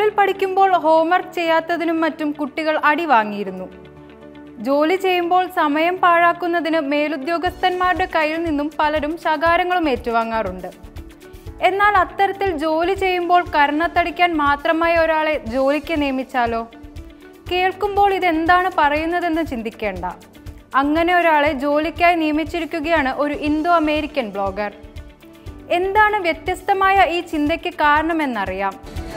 സ്കൂളിൽ പഠിക്കുമ്പോൾ ഹോംവർക്ക് ചെയ്യാത്തതിനും മറ്റും കുട്ടികൾ അടി വാങ്ങിയിരുന്നു ജോലി ചെയ്യുമ്പോൾ സമയം പാഴാക്കുന്നതിന് മേലുദ്യോഗസ്ഥന്മാരുടെ കയ്യിൽ നിന്നും പലരും ശകാരങ്ങളും ഏറ്റുവാങ്ങാറുണ്ട് എന്നാൽ അത്തരത്തിൽ ജോലി ചെയ്യുമ്പോൾ കർണത്തടിക്കാൻ മാത്രമായി ഒരാളെ ജോലിക്ക് നിയമിച്ചാലോ കേൾക്കുമ്പോൾ ഇതെന്താണ് പറയുന്നതെന്ന് ചിന്തിക്കേണ്ട അങ്ങനെ ഒരാളെ ജോലിക്കായി നിയമിച്ചിരിക്കുകയാണ് ഒരു ഇന്തോ അമേരിക്കൻ ബ്ലോഗർ എന്താണ് വ്യത്യസ്തമായ ഈ ചിന്തയ്ക്ക് കാരണമെന്നറിയാം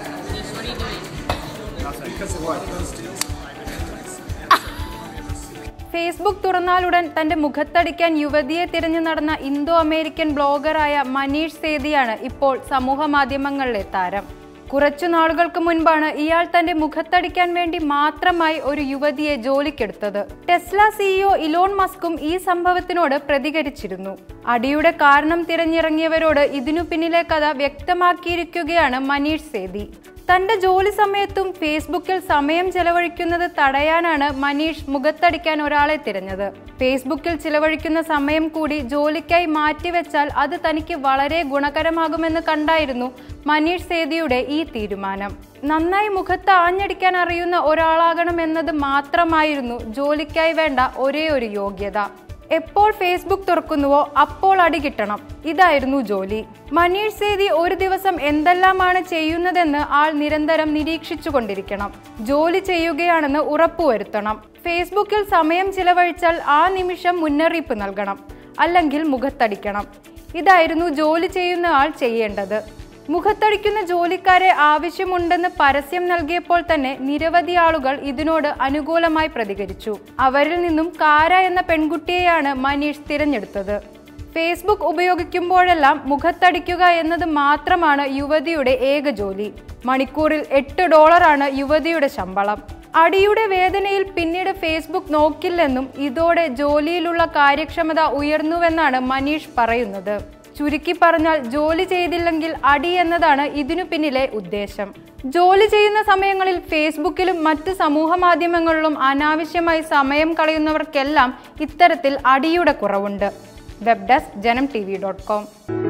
ഫേസ്ബുക്ക് തുറന്നാലുടൻ തന്റെ മുഖത്തടിക്കാൻ യുവതിയെ തിരഞ്ഞു നടന്ന ഇന്തോ അമേരിക്കൻ ബ്ലോഗറായ മനീഷ് സേതിയാണ് ഇപ്പോൾ സമൂഹ മാധ്യമങ്ങളിലെ താരം കുറച്ചു നാളുകൾക്ക് മുൻപാണ് ഇയാൾ തന്റെ മുഖത്തടിക്കാൻ വേണ്ടി മാത്രമായി ഒരു യുവതിയെ ജോലിക്കെടുത്തത് ടെസ്ല സിഇഒ ഇലോൺ മസ്കും ഈ സംഭവത്തിനോട് പ്രതികരിച്ചിരുന്നു അടിയുടെ കാരണം തിരഞ്ഞിറങ്ങിയവരോട് ഇതിനു പിന്നിലെ കഥ വ്യക്തമാക്കിയിരിക്കുകയാണ് മനീഷ് സേതി തന്റെ ജോലി സമയത്തും ഫേസ്ബുക്കിൽ സമയം ചെലവഴിക്കുന്നത് തടയാനാണ് മനീഷ് മുഖത്തടിക്കാൻ ഒരാളെ തിരഞ്ഞത് ഫേസ്ബുക്കിൽ ചിലവഴിക്കുന്ന സമയം കൂടി ജോലിക്കായി മാറ്റിവെച്ചാൽ അത് തനിക്ക് വളരെ ഗുണകരമാകുമെന്ന് കണ്ടായിരുന്നു മനീഷ് സേതിയുടെ ഈ തീരുമാനം നന്നായി മുഖത്ത് ആഞ്ഞടിക്കാൻ അറിയുന്ന ഒരാളാകണമെന്നത് മാത്രമായിരുന്നു ജോലിക്കായി വേണ്ട ഒരേ ഒരു യോഗ്യത എപ്പോൾ ഫേസ്ബുക്ക് തുറക്കുന്നുവോ അപ്പോൾ അടി കിട്ടണം ഇതായിരുന്നു ജോലി മനീഷ് സേതി ഒരു ദിവസം എന്തെല്ലാമാണ് ചെയ്യുന്നതെന്ന് ആൾ നിരന്തരം നിരീക്ഷിച്ചു കൊണ്ടിരിക്കണം ജോലി ചെയ്യുകയാണെന്ന് ഉറപ്പുവരുത്തണം ഫേസ്ബുക്കിൽ സമയം ചിലവഴിച്ചാൽ ആ നിമിഷം മുന്നറിയിപ്പ് നൽകണം അല്ലെങ്കിൽ മുഖത്തടിക്കണം ഇതായിരുന്നു ജോലി ചെയ്യുന്ന ആൾ ചെയ്യേണ്ടത് മുഖത്തടിക്കുന്ന ജോലിക്കാരെ ആവശ്യമുണ്ടെന്ന് പരസ്യം നൽകിയപ്പോൾ തന്നെ നിരവധി ആളുകൾ ഇതിനോട് അനുകൂലമായി പ്രതികരിച്ചു അവരിൽ നിന്നും കാര എന്ന പെൺകുട്ടിയെയാണ് മനീഷ് തിരഞ്ഞെടുത്തത് ഫേസ്ബുക്ക് ഉപയോഗിക്കുമ്പോഴെല്ലാം മുഖത്തടിക്കുക എന്നത് മാത്രമാണ് യുവതിയുടെ ഏക ജോലി മണിക്കൂറിൽ എട്ട് ഡോളറാണ് യുവതിയുടെ ശമ്പളം അടിയുടെ വേദനയിൽ പിന്നീട് ഫേസ്ബുക്ക് നോക്കില്ലെന്നും ഇതോടെ ജോലിയിലുള്ള കാര്യക്ഷമത ഉയർന്നുവെന്നാണ് മനീഷ് പറയുന്നത് ചുരുക്കി പറഞ്ഞാൽ ജോലി ചെയ്തില്ലെങ്കിൽ അടി എന്നതാണ് ഇതിനു പിന്നിലെ ഉദ്ദേശം ജോലി ചെയ്യുന്ന സമയങ്ങളിൽ ഫേസ്ബുക്കിലും മറ്റ് സമൂഹ മാധ്യമങ്ങളിലും അനാവശ്യമായി സമയം കളയുന്നവർക്കെല്ലാം ഇത്തരത്തിൽ അടിയുടെ കുറവുണ്ട് web desk Janam T V dot com